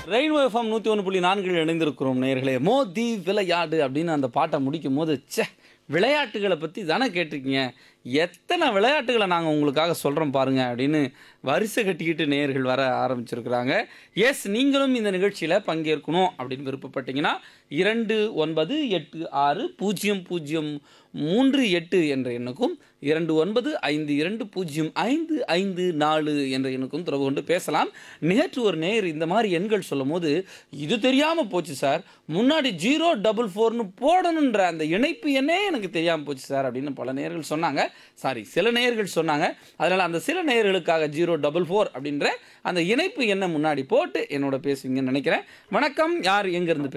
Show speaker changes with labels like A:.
A: rainbow FM நூற்றி ஒன்று புள்ளி நான்கில் இணைந்திருக்கிறோம் நேயர்களே மோதி விளையாடு அப்படின்னு அந்த பாட்டை முடிக்கும் போது ச்சே விளையாட்டுகளை பற்றி தானே கேட்டிருக்கீங்க எத்தனை விளையாட்டுகளை நாங்கள் உங்களுக்காக சொல்கிறோம் பாருங்க அப்படின்னு வரிசை கட்டிக்கிட்டு நேயர்கள் வர ஆரம்பிச்சிருக்கிறாங்க எஸ் நீங்களும் இந்த நிகழ்ச்சியில் பங்கேற்கணும் அப்படின்னு விருப்பப்பட்டீங்கன்னா இரண்டு ஒன்பது எட்டு ஆறு பூஜ்ஜியம் பூஜ்ஜியம் மூன்று எட்டு என்ற எண்ணுக்கும் இரண்டு ஒன்பது ஐந்து இரண்டு பூஜ்ஜியம் ஐந்து ஐந்து நாலு என்ற எண்ணுக்கும் தொடர்பு கொண்டு பேசலாம் நேற்று ஒரு நேர் இந்த மாதிரி எண்கள் சொல்லும் போது இது தெரியாமல் போச்சு சார் முன்னாடி ஜீரோ டபுள் ஃபோர்னு போடணுன்ற அந்த இணைப்பு எண்ணே எனக்கு தெரியாமல் போச்சு சார் அப்படின்னு பல நேர்கள் சொன்னாங்க சாரி சில நேர்கள் சொன்னாங்க அதனால் அந்த சில நேர்களுக்காக ஜீரோ டபுள் ஃபோர் அப்படின்ற அந்த இணைப்பு எண்ணை முன்னாடி போட்டு என்னோட பேசுவீங்கன்னு நினைக்கிறேன் வணக்கம் யார் எங்கேருந்து